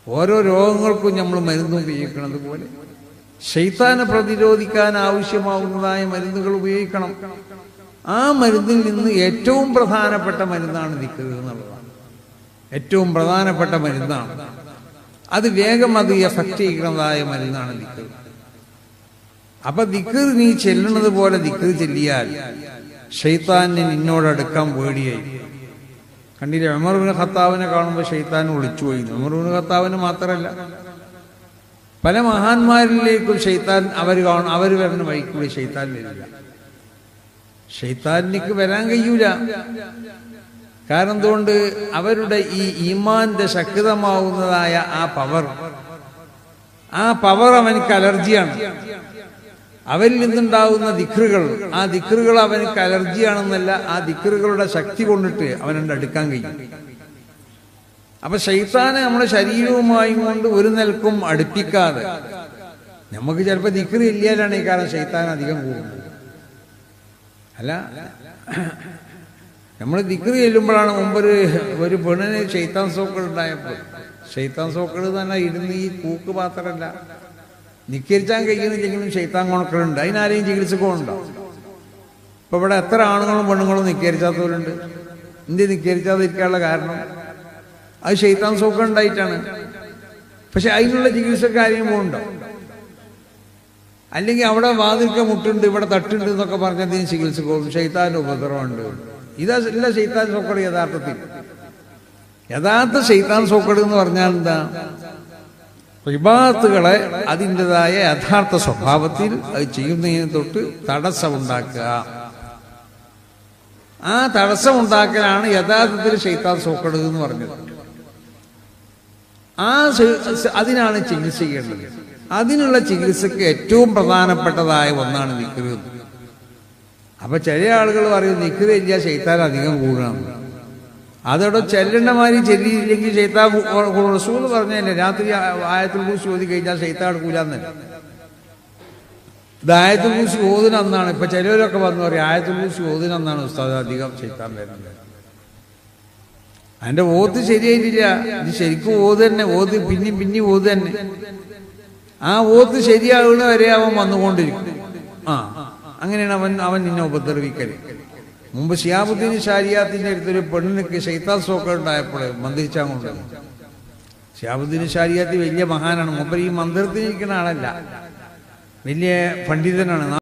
ഓരോ രോഗങ്ങൾക്കും നമ്മൾ മരുന്ന് ഉപയോഗിക്കുന്നത് പോലെ ശൈത്താനെ പ്രതിരോധിക്കാൻ ആവശ്യമാവുന്നതായ മരുന്നുകൾ ഉപയോഗിക്കണം ആ മരുന്നിൽ നിന്ന് ഏറ്റവും പ്രധാനപ്പെട്ട മരുന്നാണ് ദിക്കർ എന്നുള്ളതാണ് ഏറ്റവും പ്രധാനപ്പെട്ട മരുന്നാണ് അത് വേഗം അത് എഫക്റ്റ് ചെയ്യുന്നതായ മരുന്നാണ് ദിക്കർ അപ്പൊ ദിക്കർ നീ ചെല്ലുന്നത് പോലെ ദിക്കർ ചെല്ലിയാൽ ഷെയ്ത്താനെ നിന്നോടടുക്കാൻ പേടിയായി കണ്ടില്ലേ ഉമർബിന് ഖത്താവിനെ കാണുമ്പോൾ ഷെയ്ത്താൻ ഒളിച്ചുപോയി ഉമർബിന് ഖത്താവിന് മാത്രമല്ല പല മഹാന്മാരിലേക്കും ഷെയ്ത്താൻ അവർ കാണും അവർ വരുന്ന വഴിക്കൂടി ഷെയ്ത്താൻ വരില്ല ഷെയ്ത്താനിക്ക് വരാൻ കഴിയൂല കാരണം എന്തുകൊണ്ട് അവരുടെ ഈ ഈമാന്റെ ശക്തമാവുന്നതായ ആ പവർ ആ പവർ അവനക്ക് അലർജിയാണ് അവരിൽ നിന്നുണ്ടാവുന്ന ദിക്റുകൾ ആ ദിക്റുകൾ അവനക്ക് അലർജിയാണെന്നല്ല ആ ദിക്റുകളുടെ ശക്തി കൊണ്ടിട്ട് അവനുണ്ട് അടുക്കാൻ കഴിയും അപ്പൊ ശൈത്താനെ നമ്മുടെ ശരീരവുമായും കൊണ്ട് ഒരു നിലക്കും അടുപ്പിക്കാതെ നമുക്ക് ചിലപ്പോൾ ദിക്റ് ഇല്ലാലാണ് ഈ കാരണം ശൈത്താൻ അധികം കൂടുന്നത് അല്ല നമ്മൾ ദിക്റ് ചെല്ലുമ്പോഴാണ് മുമ്പൊരു ഒരു പെണ്ണിന് ശൈത്താൻ സോക്കൾ ഉണ്ടായപ്പോൾ ശൈത്താൻ സോക്കൾ തന്നെ ഇരുന്ന് ഈ കൂക്ക് പാത്രമല്ല നിക്കരിച്ചാൻ കഴിയുന്നില്ലെങ്കിലും ശൈത്താൻ കൊണക്കളുണ്ട് അതിനാരെയും ചികിത്സക്കുണ്ടോ ഇപ്പൊ ഇവിടെ എത്ര ആണുങ്ങളും പെണ്ണുങ്ങളും നിക്കരിച്ചാത്തവരുണ്ട് ഇന്ത്യ നിക്കരിച്ചാതിരിക്കാനുള്ള കാരണം അത് ശൈത്താൻ സോക്കം ഉണ്ടായിട്ടാണ് പക്ഷെ അതിനുള്ള ചികിത്സ കാര്യം പോകുന്നുണ്ടോ അല്ലെങ്കിൽ അവിടെ വാതിൽക്ക മുട്ടുണ്ട് ഇവിടെ തട്ടുണ്ട് എന്നൊക്കെ പറഞ്ഞതിന് ചികിത്സക്കും ശൈത്താന്റെ ഉപദ്രവമുണ്ട് ഇതാ ഇല്ല ശൈത്താൻ സോക്കട് യഥാർത്ഥത്തിൽ യഥാർത്ഥ ശൈത്താൻ സോക്കട് എന്ന് പറഞ്ഞാൽ എന്താ വിഭാഗത്തുകളെ അതിൻ്റെതായ യഥാർത്ഥ സ്വഭാവത്തിൽ അത് ചെയ്യുന്നതിന് തൊട്ട് തടസ്സമുണ്ടാക്കുക ആ തടസ്സമുണ്ടാക്കലാണ് യഥാർത്ഥത്തിൽ ശൈത്താൻ സോക്കട് എന്ന് പറഞ്ഞത് ആ ശ- അതിനാണ് ചികിത്സ ചെയ്യേണ്ടത് അതിനുള്ള ചികിത്സക്ക് ഏറ്റവും പ്രധാനപ്പെട്ടതായ ഒന്നാണ് നിക്കറ് അപ്പൊ ചില ആളുകൾ പറയും നിക്കറ് ഇല്ല ശൈത്താൻ അധികം കൂടണം അതോടെ ചെല്ലേണ്ട മാതിരി ചെല്ലിയില്ലെങ്കിൽ ശൈത്താൻ റസൂൽ പറഞ്ഞല്ലേ രാത്രി ആയത്തിൽ കുറിച്ച് ഓതി കഴിഞ്ഞാൽ ശൈത്താൻ എടുക്കൂലെന്നല്ല ഇത് ആയത്തിൽ കുറിച്ച് ഓതിനന്നാണ് ഇപ്പൊ ചിലവരൊക്കെ വന്നു പറയും ആയത്തിൽ കുറിച്ച് ഓതിനന്നാണ് ഉസ്താദ് അധികം ശൈത്താൻ വരുന്നത് അതിന്റെ ഓത്ത് ശരിയായിട്ടില്ല ഇത് ശരിക്കും ഓത് തന്നെ ഓത് പിന്നെയും പിന്നെയും ഓത് തന്നെ ആ ഓത്ത് ശരിയാകുന്ന വരെ അവൻ വന്നുകൊണ്ടിരിക്കും ആ അങ്ങനെയാണ് അവൻ അവൻ നിന്നെ ഉപദ്രവിക്കല് മുമ്പ് ഷിയാബുദ്ദീൻ ഷാരിയാത്തിന്റെ അടുത്തൊരു പെണ്ണിനൊക്കെ ശൈത്താൻ സോക്ക ഉണ്ടായപ്പോൾ മന്ത്രിച്ചാൻ കൊണ്ടുവന്നു ഷിയാബുദ്ദീൻ ഷാരിയാത്തി വലിയ മഹാനാണ് മുമ്പ് ഈ മന്ത്രത്തിന് ഇരിക്കുന്ന ആളല്ല വലിയ പണ്ഡിതനാണ്